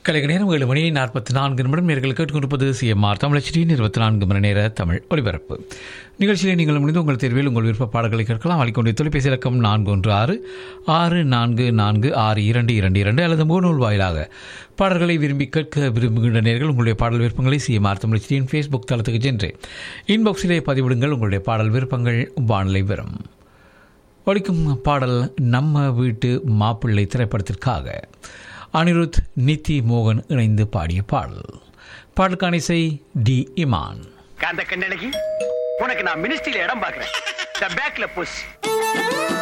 கலைக நேரம் ஏழு மணி நாற்பத்தி நான்கு நிமிடம் நேர்கள் கேட்டுக்கொண்டிருப்பது சிஎம்ஆர் தமிழச்சியின் இருபத்தி நான்கு மணி நேர தமிழ் ஒலிபரப்பு நிகழ்ச்சியில் நீங்கள் முடிந்து உங்கள் தேர்வில் உங்கள் விருப்ப பாடல்களை கேட்கலாம் அளிக்கொண்டிய தொலைபேசி இலக்கம் நான்கு ஒன்று ஆறு ஆறு நான்கு நான்கு ஆறு இரண்டு இரண்டு இரண்டு அல்லது முகநூல் வாயிலாக பாடல்களை விரும்பி கேட்க விரும்புகின்ற நேர்கள் உங்களுடைய பாடல் விருப்பங்களை சிஎம்ஆர் தமிழச்சியின் ஃபேஸ்புக் தளத்துக்கு சென்று இன்பாக்ஸிலே பதிவிடுங்கள் உங்களுடைய பாடல் விருப்பங்கள் வானலை வரும் ஒழிக்கும் பாடல் நம்ம வீட்டு மாப்பிள்ளை திரைப்படத்திற்காக அனிருத் நித்தி மோகன் இணைந்து பாடிய பாடல் பாடலுக்கான இசை டி இமான் காந்த கண்ணழகி உனக்கு நான் மினிஸ்ட்ரியில இடம் பாக்குறேன் பேக்ல புஷ்